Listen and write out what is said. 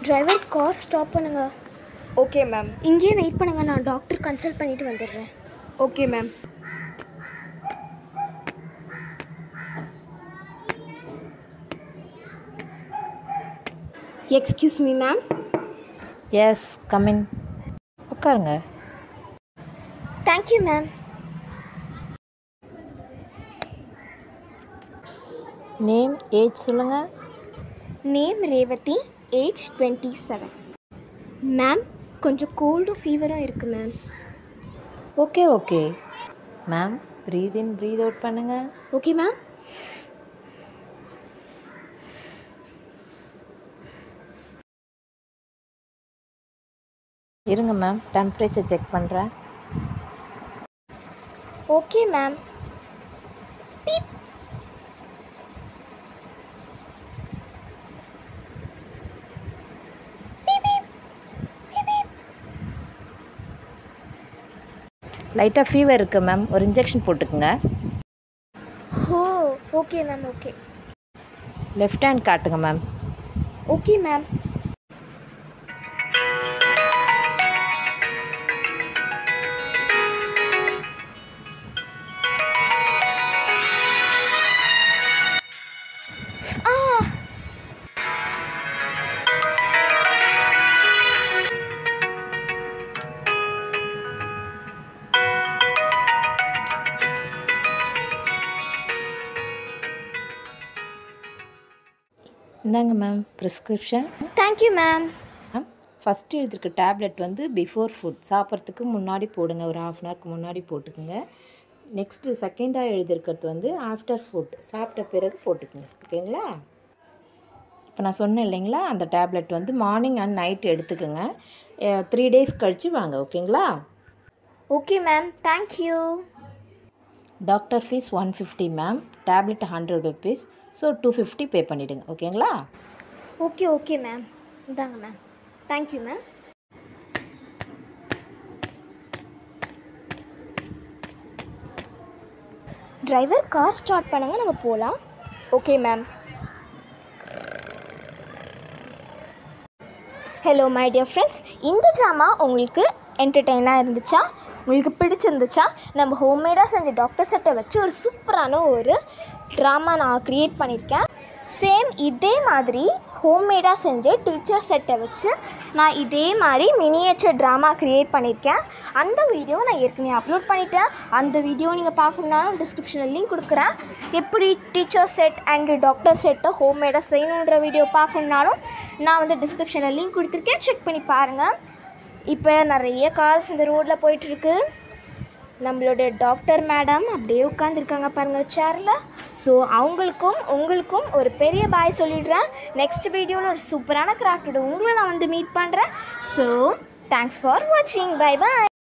driver car stop பண்ணுங்க okay ma'am இங்கேயே wait பண்ணுங்க நான் டாக்டர் கன்சல்ட் பண்ணிட்டு வந்துடுறேன் okay ma'am excuse me ma'am yes come in உட்காருங்க தேங்க்யூ மேம் நேம் ஏஜ் சொல்லுங்கள் name Revathi age twenty seven ma'am கொஞ்சம் கோல்டும் ஃபீவரும் இருக்குது ma'am okay okay ma'am breath in breath out பண்ணுங்கள் ஓகே மேம் இருங்க மேம் டெம்பரேச்சர் செக் பண்ணுறேன் ஓகே மேம் லைட்டாக fever இருக்குது மேம் ஒரு இன்ஜெக்ஷன் போட்டுக்குங்க oh okay ma'am okay left hand காட்டுங்க மேம் ஓகே மேம் ஆ இந்தாங்க ma'am prescription thank you ma'am ma'am first எழுதிருக்க டேப்லெட் வந்து பிஃபோர் ஃபுட் சாப்பிட்றதுக்கு முன்னாடி போடுங்க ஒரு ஹாஃப் அன் ஹவருக்கு முன்னாடி போட்டுக்குங்க நெக்ஸ்ட்டு செகண்டாக எழுதியிருக்கிறது வந்து ஆஃப்டர் ஃபுட் சாப்பிட்ட பிறகு போட்டுக்குங்க ஓகேங்களா இப்போ நான் சொன்னேன் இல்லைங்களா அந்த டேப்லெட் வந்து மார்னிங் அண்ட் நைட் எடுத்துக்கோங்க த்ரீ டேஸ் கழித்து வாங்க ஓகேங்களா okay ma'am thank you doctor fees one fifty ma'am tablet hundred rupees so two fifty pay பண்ணிவிடுங்க ஓகேங்களா ஓகே ஓகே மேம் இந்தாங்க ma'am thank you ma'am driver car start பண்ணுங்க நம்ம போகலாம் okay ma'am hello my dear friends இந்த ட்ராமா உங்களுக்கு என்டர்டெயினாக இருந்துச்சா உங்களுக்கு பிடிச்சிருந்துச்சா நம்ம ஹோம்மேடாக செஞ்ச டாக்டர் செட்டை வச்சு ஒரு சூப்பரான ஒரு ட்ராமா நான் க்ரியேட் பண்ணியிருக்கேன் சேம் இதே மாதிரி ஹோம்மேடாக செஞ்ச டீச்சர் செட்டை வச்சு நான் இதே மாதிரி மினியேச்சர் ட்ராமா க்ரியேட் பண்ணியிருக்கேன் அந்த வீடியோ நான் ஏற்கனவே அப்லோட் பண்ணிட்டேன் அந்த வீடியோ நீங்கள் பார்க்கணுன்னாலும் டிஸ்கிரிப்ஷனில் லிங்க் கொடுக்குறேன் எப்படி டீச்சர் செட் அண்டு டாக்டர் செட்டை ஹோம்மேடாக செய்யணுன்ற வீடியோ பார்க்கணுன்னாலும் நான் வந்து டிஸ்கிரிப்ஷனில் லிங்க் கொடுத்துருக்கேன் செக் பண்ணி பாருங்கள் இப்போ நிறைய கார்ஸ் இந்த ரோட்டில் போயிட்டுருக்கு நம்மளோட டாக்டர் மேடம் அப்படியே உட்காந்துருக்காங்க பாருங்கள் சேரில் ஸோ அவங்களுக்கும் உங்களுக்கும் ஒரு பெரிய பாய் சொல்லிடுறேன் நெக்ஸ்ட் வீடியோவில் ஒரு சூப்பரான கிராஃப்டோட உங்களை நான் வந்து மீட் பண்ணுறேன் ஸோ தேங்க்ஸ் ஃபார் வாட்சிங் பை பாய்